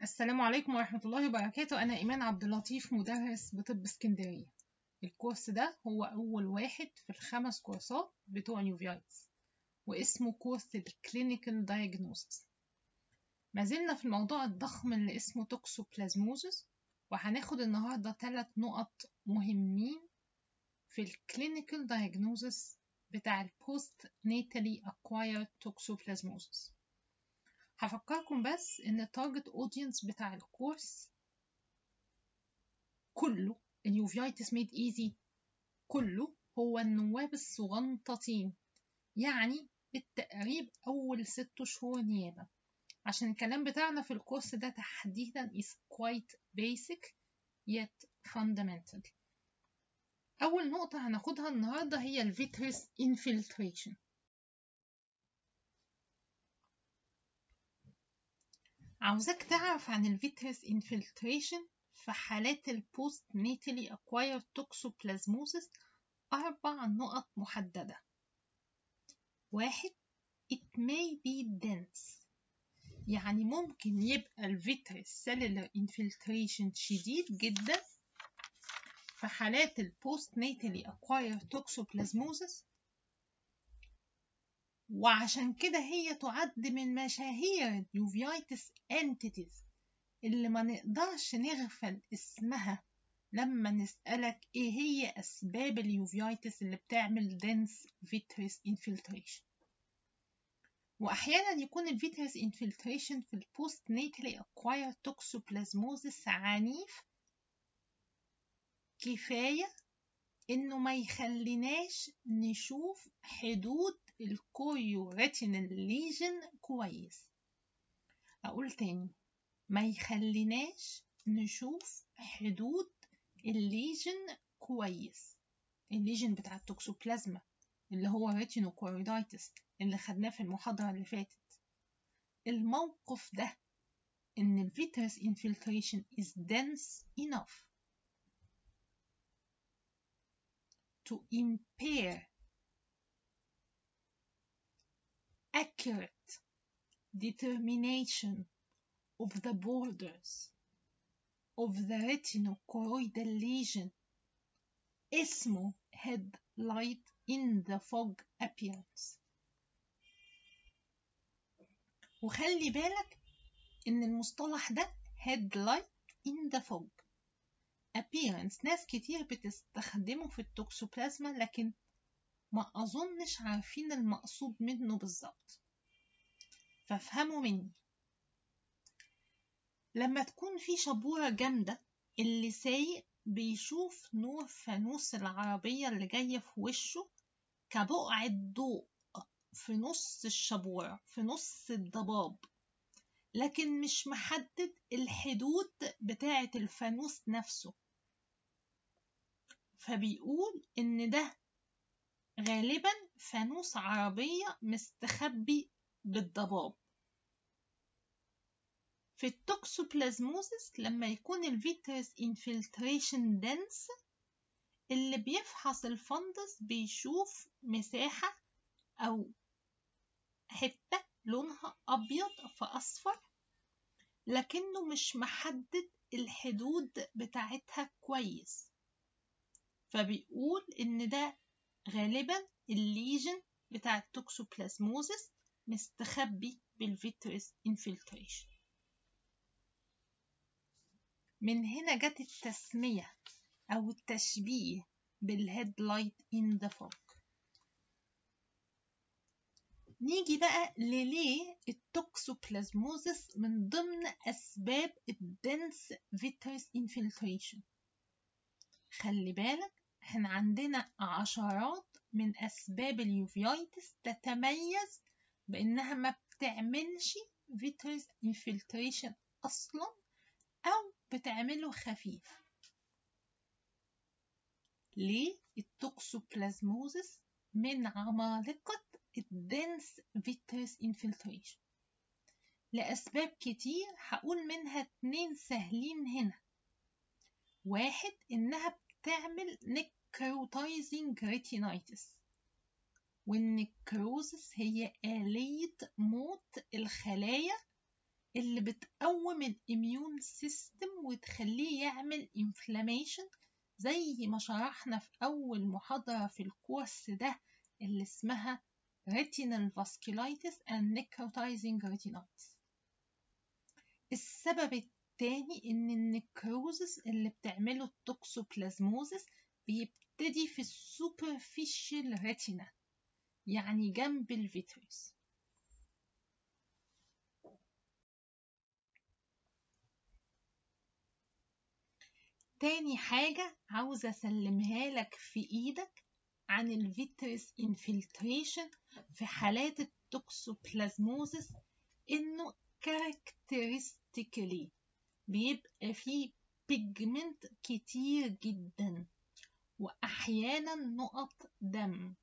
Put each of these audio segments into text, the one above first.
السلام عليكم ورحمة الله وبركاته أنا إيمان عبد اللطيف مدرس بطب اسكندرية الكورس ده هو أول واحد في الخمس كورسات بتوع نيوفيايتس واسمه كورس الكلينيكال دايجنوستس ما زلنا في الموضوع الضخم اللي اسمه توكسوبلازموزس وهناخد النهاردة ثلاث نقط مهمين في الكلينيكال دايجنوزس بتاع البوست ناتالي acquired توكسوبلازموزس هفكركم بس ان التارجت اودينس بتاع الكورس كله اليوفيايتس ميد ايزي كله هو النواب الصغنططين يعني بالتقريب اول ست شهور نيابة عشان الكلام بتاعنا في الكورس ده تحديدا is quite basic yet fundamental أول نقطة هناخدها النهاردة هي الفيتريس infiltration عاوزاك تعرف عن الفيتريس infiltration في حالات البوست ناتالي acquired toxoplasmosis أربع نقط محددة واحد it may be dense يعني ممكن يبقى الفيتريس cellular infiltration شديد جدا في حالات البوست ناتالي acquired toxoplasmosis وعشان كده هي تعد من مشاهير اليوفيايتس انتيتيز اللي ما نقدرش نغفل اسمها لما نسألك ايه هي اسباب اليوفيايتس اللي بتعمل dense vitreous infiltration واحيانا يكون الفيتريس infiltration في البوست ناتالي acquired toxoplasmosis عنيف كفاية انه ما يخليناش نشوف حدود الكوريو ريتينال ليجن كويس اقول تاني ما يخليناش نشوف حدود الليجن كويس الليجن بتاع التوكسوبلازما اللي هو ريتينو كوريدايتس اللي خدناه في المحاضرة اللي فاتت الموقف ده ان الفيترس infiltration is dense enough to impair accurate determination of the borders of the retinochoroidal lesion اسمه headlight in the fog appearance وخلي بالك ان المصطلح ده headlight in the fog appearance ناس كتير بتستخدمه في التوكسوبلازما لكن ما أظنش عارفين المقصود منه بالظبط فافهموا مني لما تكون في شبورة جامدة اللي سايق بيشوف نور فانوس العربية اللي جاية في وشه كبقعة ضوء في نص الشبورة في نص الضباب لكن مش محدد الحدود بتاعة الفانوس نفسه فبيقول إن ده غالبا فانوس عربية مستخبي بالضباب في التوكسوبلازموزس لما يكون الفيترس انفلتريشن دنس اللي بيفحص الفندس بيشوف مساحة أو حتة لونها أبيض فأصفر لكنه مش محدد الحدود بتاعتها كويس فبيقول إن ده غالبا الليجن بتاع التوكسوبلازموزس مستخبي بالفيتريس انفلتريشن من هنا جت التسمية أو التشبيه بالهيدلايت إن ذا فوج نيجي بقى لليه التوكسوبلازموزس من ضمن أسباب الدنس فيتريس انفلتريشن خلي بالك احنا عندنا عشرات من أسباب اليوفيايتس تتميز بإنها ما بتعملش فيتريس انفلتريشن أصلا أو بتعمله خفيف ليه التوكسوبلازموزس من عمالقة الدنس فيتريس انفلتريشن لأسباب كتير هقول منها اتنين سهلين هنا واحد إنها بتعمل نكروتايزنج ريتينايتس والنكروزس هي آلية موت الخلايا اللي بتقوم الاميون سيستم وتخليه يعمل انفلاميشن زي ما شرحنا في أول محاضرة في الكورس ده اللي اسمها retinal vasculitis and necrotizing retinitis السبب التاني إن النكروزس اللي بتعمله التوكسوبلازموزس بيبتدي في السوبرفيشال ريتينا يعني جنب الفيتريس تاني حاجة عاوزة أسلمها لك في إيدك عن الفيتريس انفلتريشن في حالات التوكسوبلازموزس إنه كاركترستيكلي بيبقى فيه بيجمنت كتير جدا وأحيانا نقط دم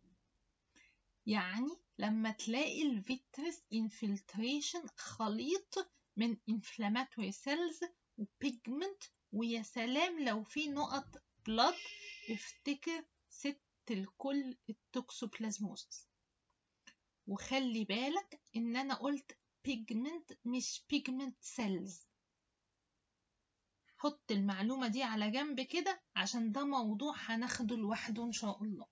يعني لما تلاقي الفيتريس انفلتريشن خليط من inflammatory cells وبيجمنت ويا سلام لو في نقط بلاد افتكر ست الكل التوكسوبلازموزس وخلي بالك ان انا قلت بيجمنت مش بيجمنت سيلز حط المعلومة دي على جنب كده عشان ده موضوع هناخده لوحده ان شاء الله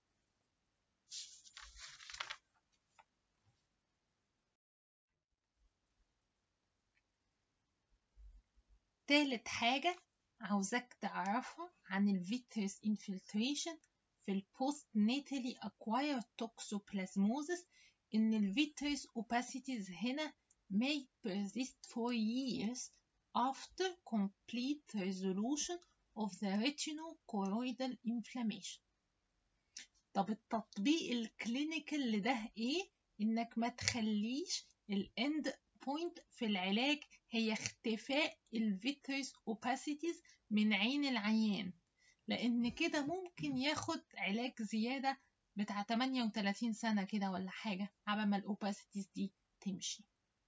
تالت حاجة عاوزاك تعرفها عن الفيتريس انفلتريشن في البوست ناتالي acquired toxoplasmosis إن الفيتريس opacities هنا may persist for years after complete resolution of the retinochoroidal inflammation طب التطبيق الكلينيكال لده ايه؟ انك ما تخليش الاند بوينت في العلاج هي اختفاء الفيتريس اوباسيتيز من عين العيان لان كده ممكن ياخد علاج زياده بتاع 38 سنه كده ولا حاجه على ما الاوباسيتيز دي تمشي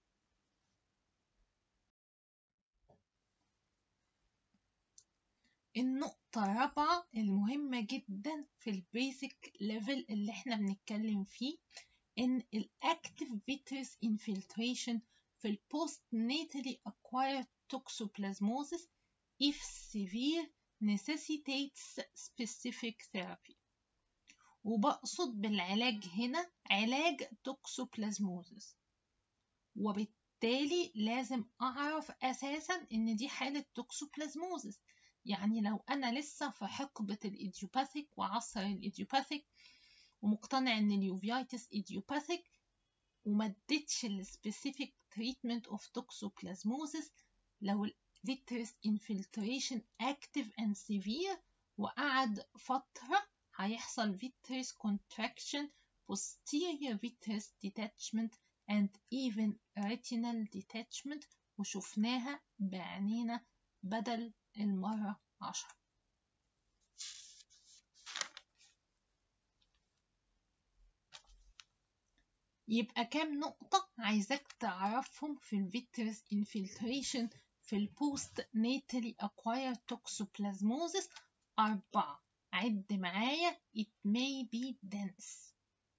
النقطة الرابعة المهمة جدا في البيسك ليفل اللي احنا بنتكلم فيه ان الاكتف فيتريس انفلتريشن في البوست ناتالي acquired toxoplasmosis if severe necessitates specific therapy وبقصد بالعلاج هنا علاج توكسوبلازموزس وبالتالي لازم أعرف أساسا إن دي حالة توكسوبلازموزس يعني لو أنا لسه في حقبة الإيديوباثيك وعصر الإيديوباثيك ومقتنع إن اليوفيايتس إيديوباثيك وما اديتش السبيسيفيك تريتمنت اوف توكسوبلازموزس لو الفيتريس انفلتريشن اكتف اند سيفير وقعد فترة هيحصل vitreous contraction posterior vitreous detachment and even retinal detachment وشفناها بعينينا بدل المرة عشرة يبقى كام نقطة عايزاك تعرفهم في الفيتريس انفلتريشن في البوست ناتالي acquired toxoplasmosis أربعة عد معايا it may be dense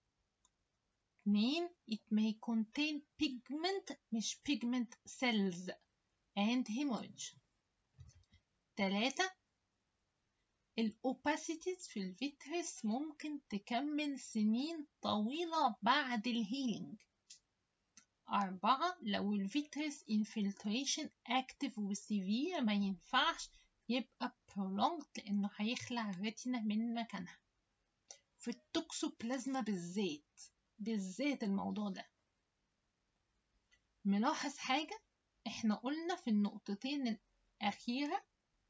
اتنين it may contain pigment مش pigment cells and hemorrhage تلاتة الأوباسيتيز في الفيتريس ممكن تكمل سنين طويلة بعد الهيلينج أربعة لو الفيتريس انفلتريشن اكتف وسيفير ما ينفعش يبقى prolonged لأنه هيخلع الريتنا من مكانها في التوكسوبلازما بالذات بالذات الموضوع ده ملاحظ حاجة احنا قلنا في النقطتين الأخيرة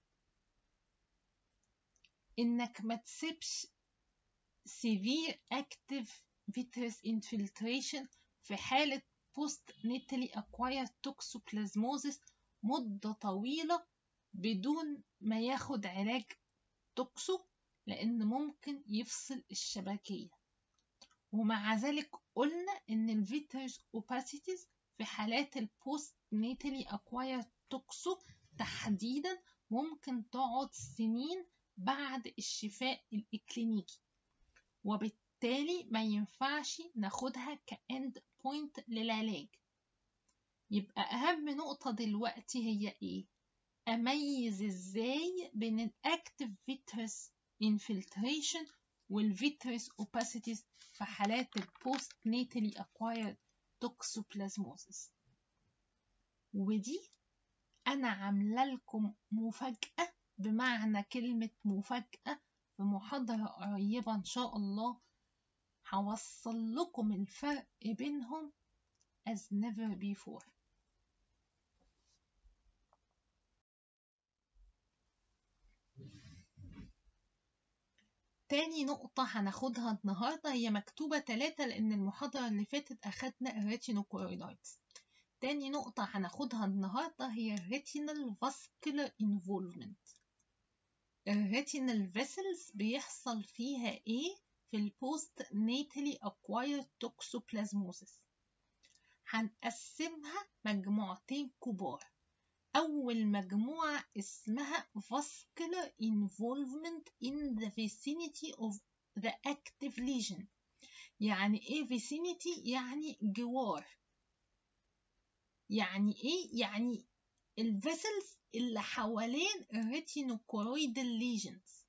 إنك ما تسيبش severe active vitreous infiltration في حالة post natally acquired toxoplasmosis مدة طويلة بدون ما ياخد علاج توكسو لأن ممكن يفصل الشبكية ومع ذلك قلنا إن الفيتريس opacities في حالات البوست ناتالي acquired توكسو تحديدا ممكن تقعد سنين بعد الشفاء الإكلينيكي وبالتالي ما ينفعش ناخدها كاند بوينت للعلاج يبقى أهم نقطة دلوقتي هي إيه؟ أميز إزاي بين الأكتف فيترس infiltration والفيترس opacities في حالات البوست ناتالي acquired toxoplasmosis ودي أنا عاملة لكم مفاجأة بمعنى كلمة مفاجأة في محاضرة قريبة إن شاء الله هوصل لكم الفرق بينهم as never before تاني نقطة هناخدها النهاردة هي مكتوبة تلاتة لأن المحاضرة اللي فاتت أخدنا الريتينوكورويدايتس تاني نقطة هناخدها النهاردة هي الريتينال فاسكولار انفولفمنت الريتينال فيسلز بيحصل فيها ايه في البوست ناتالي اكوايرد توكسوبلازموسيس هنقسمها مجموعتين كبار أول مجموعة اسمها vascular involvement in the vicinity of the active lesion يعني ايه vicinity يعني جوار يعني ايه يعني الفيسلز اللي حوالين الريتينوكورويدال ليجنز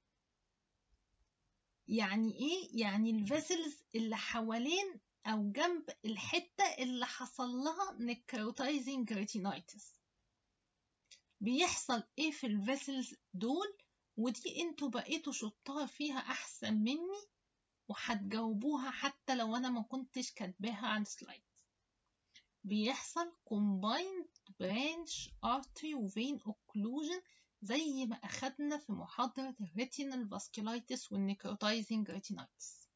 يعني ايه يعني الفيسلز اللي حوالين او جنب الحته اللي حصل لها نكروتايزنج ريتينايتس بيحصل ايه في الفيسلز دول ودي انتوا بقيتوا شطار فيها احسن مني وهتجاوبوها حتى لو انا ما كنتش كاتباها على السلايد بيحصل combined branch artery وvein occlusion زي ما أخدنا في محاضرة الريتينال فاسكولايتس والنيكروتايزنج ريتينايتس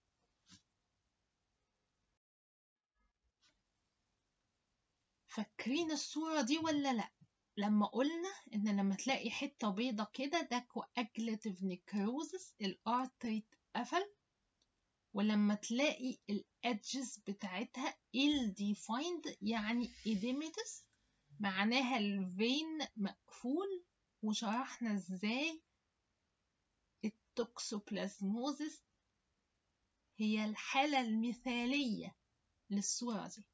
فاكرين الصورة دي ولا لأ؟ لما قلنا إن لما تلاقي حتة بيضة كده ده coagulative necrosis الارتري اتقفل ولما تلاقي الادجز بتاعتها ill defined يعني edematous معناها الفين مقفول وشرحنا ازاي التوكسوبلازموزيس هي الحالة المثالية للصورة دي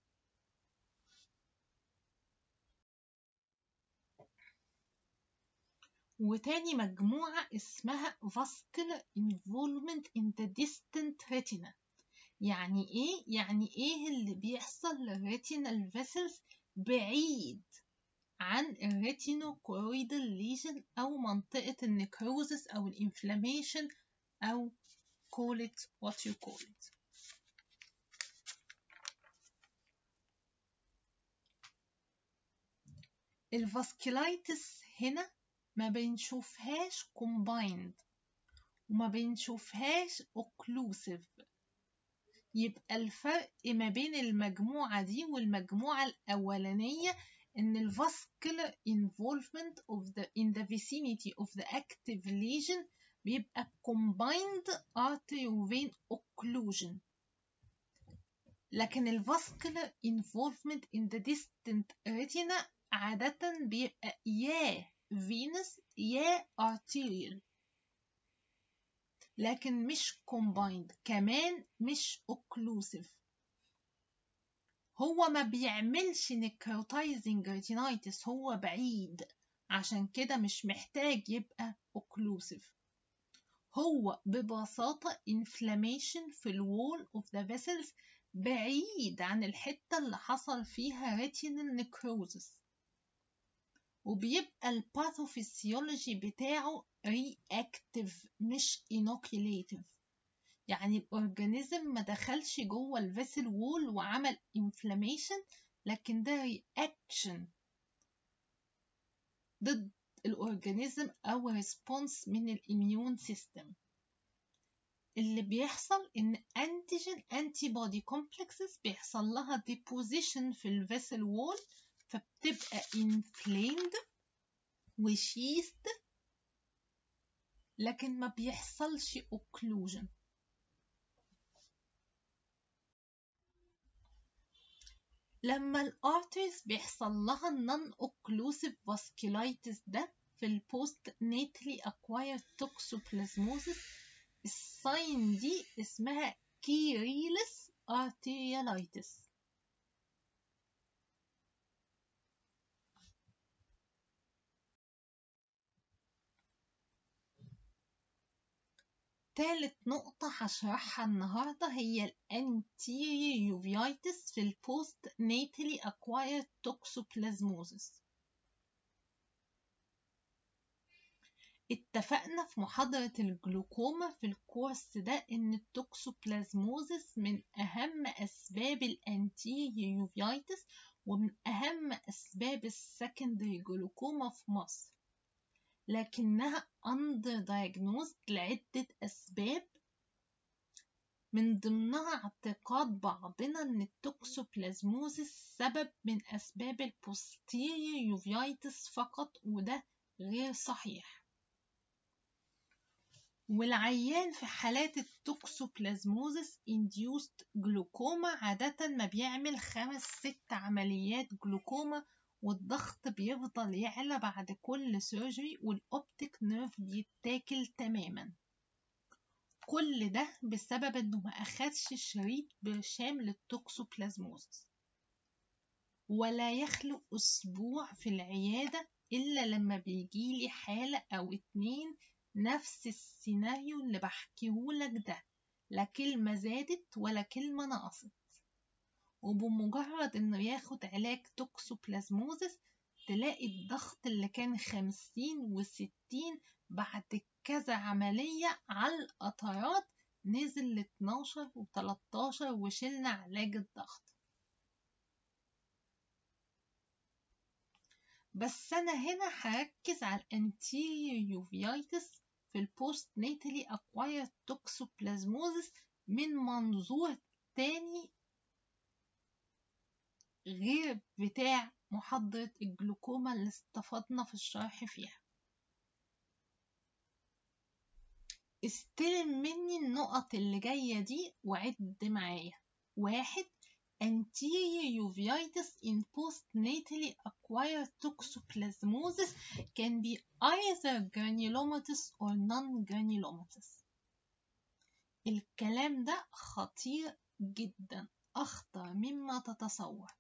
وتاني مجموعة اسمها vascular involvement in the distant retina يعني ايه؟ يعني ايه اللي بيحصل للريتينال فيسلز بعيد عن الريتينوكورويدال ليجن أو منطقة النكروزس أو الانفلاميشن أو call it what you call it الفاسكولايتس هنا ما بنشوفهاش combined وما بنشوفهاش occlusive يبقى الفرق ما بين المجموعة دي والمجموعة الأولانية إن ال vascular involvement of the in the vicinity of the active lesion بيبقى combined artery vein occlusion لكن ال vascular involvement in the distant retina عادة بيبقى يا venous يا arterial لكن مش combined كمان مش occlusive هو ما بيعملش necrotizing retinitis هو بعيد عشان كده مش محتاج يبقى occlusive هو ببساطة inflammation في الوول of the vessels بعيد عن الحتة اللي حصل فيها retinal necrosis وبيبقى الباثوفيسيولوجي بتاعه reactive مش inoculative يعني الأورجانيزم ما دخلش جوه الفيسل وول وعمل inflammation لكن ده reaction ضد الأورجانيزم أو response من الإميون سيستم اللي بيحصل إن أنتيجين أنتي بودي كومبلكسز بيحصل لها deposition في الفيسل وول فبتبقى inflamed وشيست لكن ما بيحصلش occlusion لما الارتريز بيحصل لها non occlusive vasculitis ده في البوست ناتلي acquired toxoplasmosis الساين دي اسمها كيريلس arteriolitis تالت نقطة هشرحها النهاردة هي الانتيري يوفيايتس في البوست ناتالي اكوايرد توكسوبلازموزس اتفقنا في محاضرة الجلوكوما في الكورس ده إن التوكسوبلازموزس من أهم أسباب الأنتيري يوفيايتس ومن أهم أسباب السكندري جلوكوما في مصر لكنها under diagnosed لعدة أسباب من ضمنها اعتقاد بعضنا إن التوكسوبلازموزس سبب من أسباب البوستيريور يوفيايتس فقط وده غير صحيح والعيان في حالات التوكسوبلازموزس induced جلوكوما عادة ما بيعمل خمس ست عمليات جلوكوما والضغط بيفضل يعلى بعد كل سيرجري والأوبتيك نيرف بيتاكل تماما كل ده بسبب انه ما اخدش شريط برشام للتوكسوبلازموزس ولا يخلو اسبوع في العيادة الا لما بيجيلي حالة او اتنين نفس السيناريو اللي بحكيهولك ده لا كلمة زادت ولا كلمة نقصت وبمجرد انه ياخد علاج توكسوبلازموزس تلاقي الضغط اللي كان خمسين وستين بعد كذا عملية على القطرات نزل ل 12 و 13 وشلنا علاج الضغط بس أنا هنا هركز على الانتيريور يوفيايتس في البوست ناتالي اكوايرد توكسوبلازموزس من منظور تاني غير بتاع محاضرة الجلوكوما اللي استفدنا في الشرح فيها استلم مني النقط اللي جاية دي وعد معايا واحد anterior uveitis in postnatally acquired toxoplasmosis can be either granulomatous or non-granulomatous الكلام ده خطير جدا أخطر مما تتصور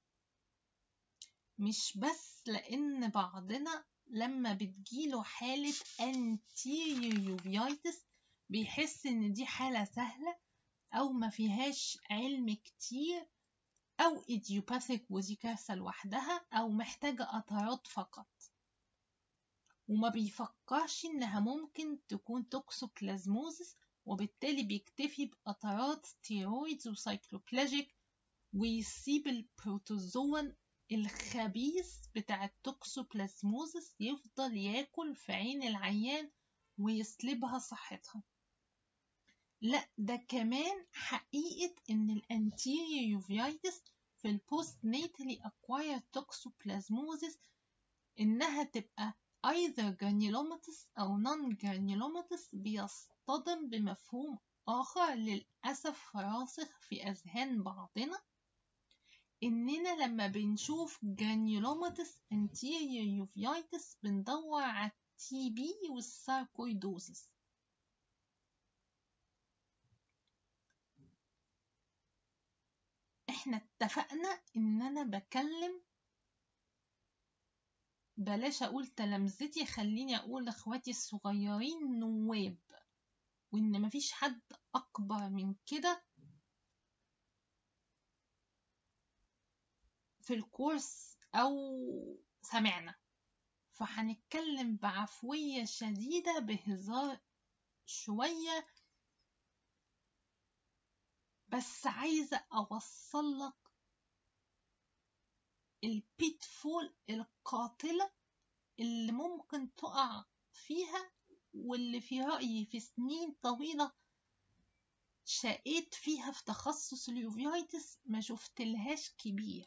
مش بس لأن بعضنا لما بتجيله حالة anterior uveitis بيحس إن دي حالة سهلة أو ما فيهاش علم كتير أو إيديوباثيك ودي كارثة لوحدها أو محتاجة قطرات فقط وما بيفكرش إنها ممكن تكون توكسوبلازموزس وبالتالي بيكتفي بقطرات ستيرويدز وسايكلوبلاجيك ويسيب البروتوزوان الخبيث بتاع التوكسوبلازموزس يفضل ياكل في عين العيان ويسلبها صحتها لا ده كمان حقيقة إن الانتيريور يوفيايتس في البوست ناتالي acquired toxoplasmosis إنها تبقى either granulomatous أو non granulomatous بيصطدم بمفهوم آخر للأسف راسخ في أذهان بعضنا إننا لما بنشوف granulomatous anterior uveitis بندور على التي بي والساركويدوزس احنا اتفقنا ان انا بكلم بلاش اقول تلامذتي خليني اقول اخواتي الصغيرين نواب وان مفيش حد اكبر من كده في الكورس او سمعنا فهنتكلم بعفوية شديدة بهزار شوية بس عايزة أوصل لك البيت فول القاتلة اللي ممكن تقع فيها واللي في رأيي في سنين طويلة شقيت فيها في تخصص اليوفيايتس ما شفتلهاش كبير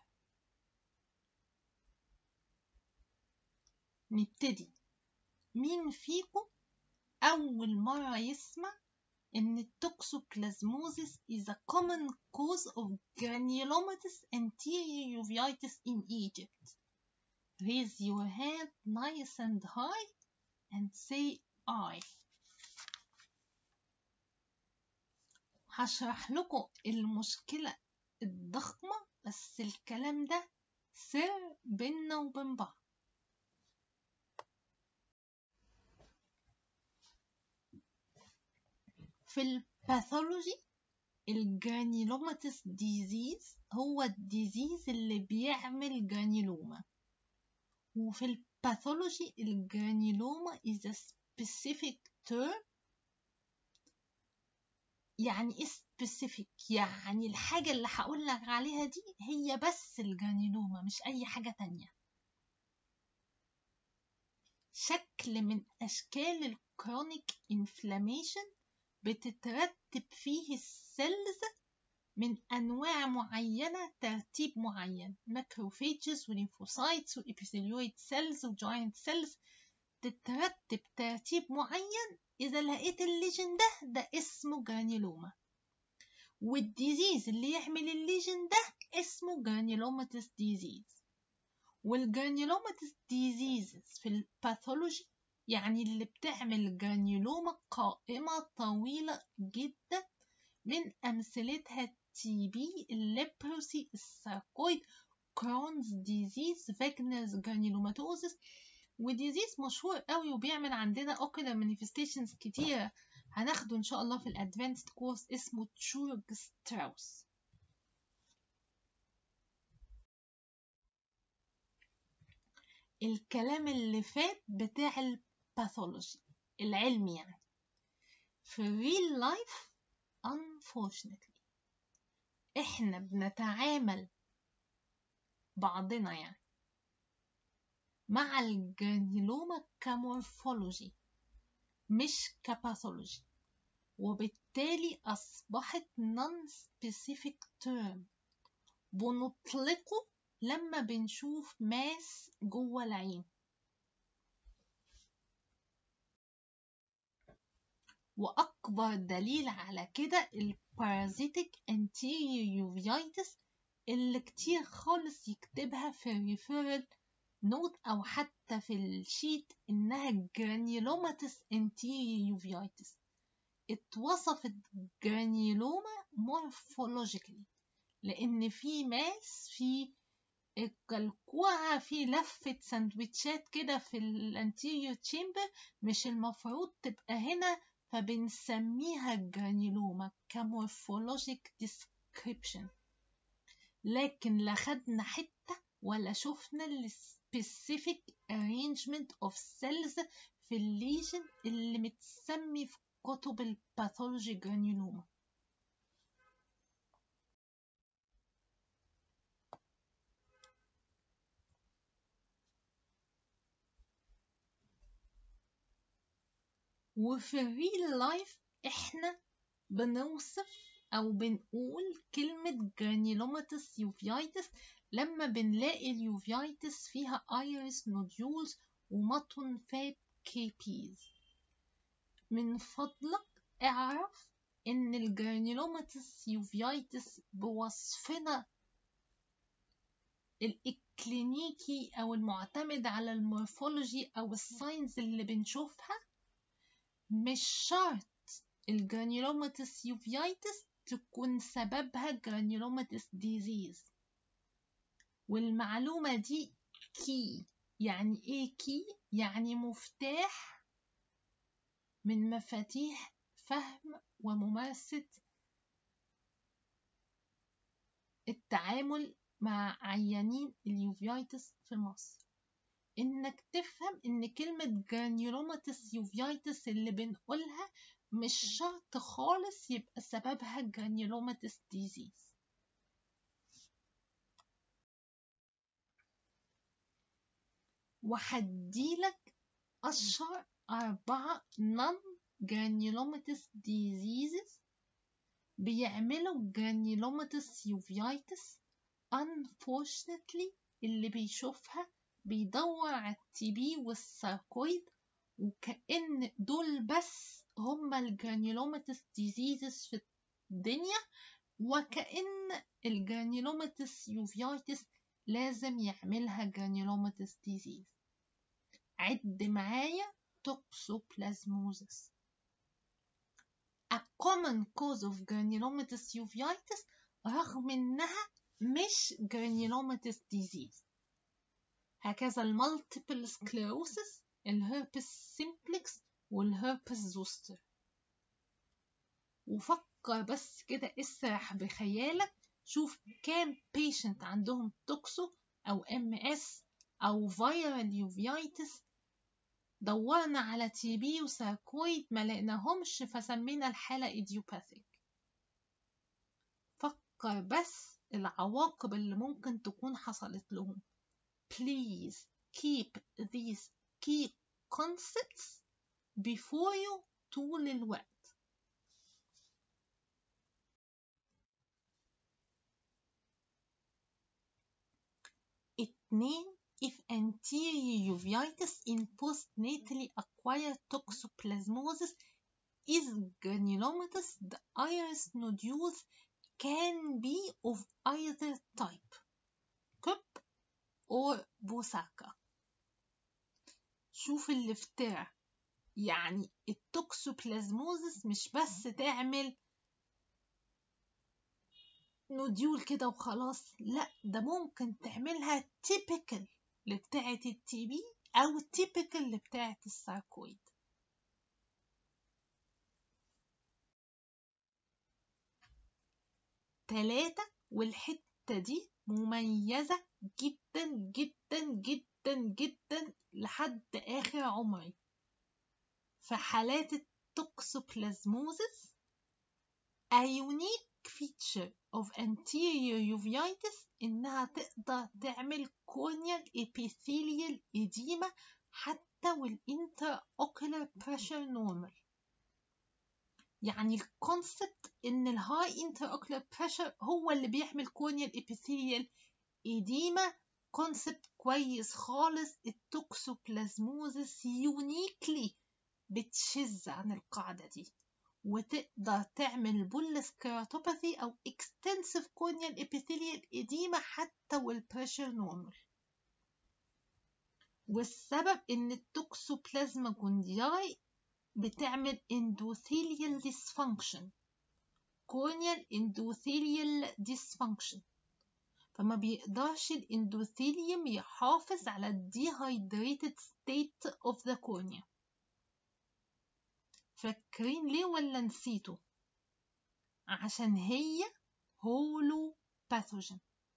نبتدي مين فيكم أول مرة يسمع إن التوكسوبلازموزيس is a common cause of granulomatous anterior uveitis in Egypt. Raise your hand nice and high and say I. هشرح لكم المشكلة الضخمة بس الكلام ده سر بينا وبين بعض في الباثولوجي الجرانيلوماتيس ديزيز هو الديزيز اللي بيعمل جرانيلوما وفي الباثولوجي الجرانيلوما is a specific term يعني ايه specific يعني الحاجة اللي هقول لك عليها دي هي بس الجرانيلوما مش أي حاجة تانية شكل من أشكال الكرونيك انفلاميشن بتترتب فيه السيلز من أنواع معينة ترتيب معين ماكروفيجز وليمفوسايتس والإبيثيليويد سيلز وجاينت سيلز تترتب ترتيب معين إذا لقيت الليجن ده ده اسمه جرانيلوما والديزيز اللي يعمل الليجن ده اسمه جرانيلوماتيس ديزيز والجرانيلوماتيس ديزيزز في الباثولوجي يعني اللي بتعمل جرانيلوما قائمة طويلة جدا من أمثلتها التي بي الليبروسي الساركويد كرونز ديزيز فاجنرز جرانيلوماتوزس وديزيز مشهور قوي وبيعمل عندنا اوكولار مانيفستيشنز كتيرة هناخده ان شاء الله في الادفانسد كورس اسمه تشورج ستراوس الكلام اللي فات بتاع الباثولوجي العلمي يعني في الريل لايف unfortunately احنا بنتعامل بعضنا يعني مع الجرانيلوما كمورفولوجي مش كباثولوجي وبالتالي أصبحت non-specific term بنطلقه لما بنشوف ماس جوه العين وأكبر دليل على كده البارازيتك anterior uveitis اللي كتير خالص يكتبها في الريفيرال نوت أو حتى في الشيت إنها جرانيلوماتس anterior uveitis اتوصفت جرانيلوما morphologically لأن في ماس في الكلكوعة في لفة سندوتشات كده في الانتيريور تشامبر مش المفروض تبقى هنا فبنسميها جرانيلوما كمورفولوجيك ديسكريبشن لكن لا خدنا حتة ولا شفنا السبيسيفيك arrangement of cells في الليجن اللي متسمي في كتب الباثولوجي جرانيلوما وفي الريل لايف احنا بنوصف او بنقول كلمة جرانيلوماتس يوفيايتس لما بنلاقي اليوفيايتس فيها ايرس نوديولز ومطن فات كيبيز من فضلك اعرف ان الجرانيلوماتس يوفيايتس بوصفنا الإكلينيكي أو المعتمد على المورفولوجي أو الساينز اللي بنشوفها مش شرط الجرانيلوماتس يوفيايتس تكون سببها جرانيلوماتس ديزيز والمعلومة دي كي يعني ايه كي يعني مفتاح من مفاتيح فهم وممارسة التعامل مع عيانين اليوفيايتس في مصر انك تفهم ان كلمة جرانيولوماتس يوفيايتس اللي بنقولها مش شرط خالص يبقى سببها جرانيولوماتس ديزيز وهديلك أشهر أربعة non granulomatous diseases بيعملوا granulomatous uveitis unfortunately اللي بيشوفها بيدور على التي بي والساركويد وكأن دول بس هما الجرانيولوماتس ديزيزز في الدنيا وكأن الجرانيولوماتس يوفيايتس لازم يعملها جرانيولوماتس ديزيز عد معايا توكسوبلازموزس A common cause of granulomatous uveitis رغم إنها مش granulomatous disease هكذا المالتيبل سكليروسس الهربس سيمبلكس والهربس زوستر وفكر بس كده اسرح بخيالك شوف كام بيشنت عندهم توكسو او ام اس او فيرال يوفيايتس دورنا على تي بي وساركويد ما لقيناهمش فسمينا الحالة ايديوباثيك فكر بس العواقب اللي ممكن تكون حصلت لهم please keep these key concepts before you طول الوقت اتنين if anterior uveitis in postnatally acquired toxoplasmosis is granulomatous, the iris nodules can be of either type, كب or بوساكا. شوف الافتراء يعني التوكسوبلازموزس مش بس تعمل نوديول كده وخلاص لا ده ممكن تعملها تيبيكال لبتاعة التي بي أو تيبيكال لبتاعة الساركويد تلاتة والحتة دي مميزة جدا جدا جدا جدا لحد آخر عمري في حالات التوكسوبلازموزس a unique feature of anterior uveitis إنها تقدر تعمل corneal epithelial edema حتى والinter ocular pressure normal يعني الكونسبت إن الهاي انتر اوكولار بريشر هو اللي بيحمل corneal epithelial edema كونسبت كويس خالص التوكسوبلازموزس يونيكلي بتشذ عن القاعدة دي وتقدر تعمل بولس كيراتوباثي أو extensive corneal epithelial edema حتى والبريشر نورمال والسبب إن التوكسوبلازما جوندياي بتعمل endothelial dysfunction corneal endothelial dysfunction فما بيقدرش الاندوثيليوم يحافظ على الديهايدريتد ستيت اوف ذا cornea فاكرين ليه ولا نسيتوا عشان هي هولو باثوجين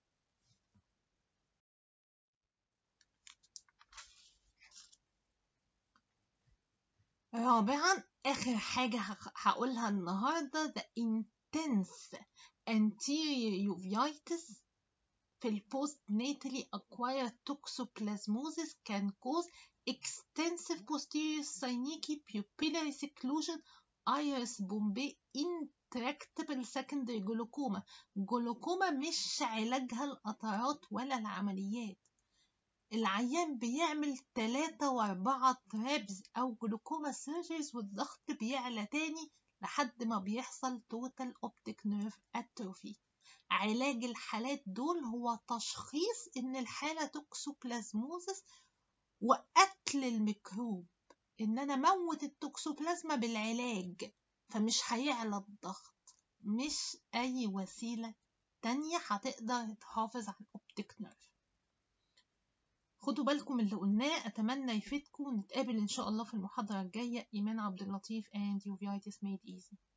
رابعا آخر حاجة هقولها النهاردة the intense anterior uveitis في البوست ناتالي acquired toxoplasmosis can cause extensive posterior synechic pupillary seclusion iris bombay intractable secondary glaucoma جلوكوما مش علاجها القطرات ولا العمليات العيان بيعمل تلاتة وأربعة ترابز أو جلوكوما سيرجريز والضغط بيعلى تاني لحد ما بيحصل توتال اوبتيك نيرف اتروفي علاج الحالات دول هو تشخيص ان الحالة توكسوبلازموزس وقتل الميكروب ان انا موت التوكسوبلازما بالعلاج فمش هيعلى الضغط مش اي وسيلة تانية هتقدر تحافظ على الاوبتيك نيرف خدوا بالكم اللي قلناه اتمنى يفيدكم نتقابل ان شاء الله في المحاضرة الجاية ايمان عبد اللطيف and uveitis made easy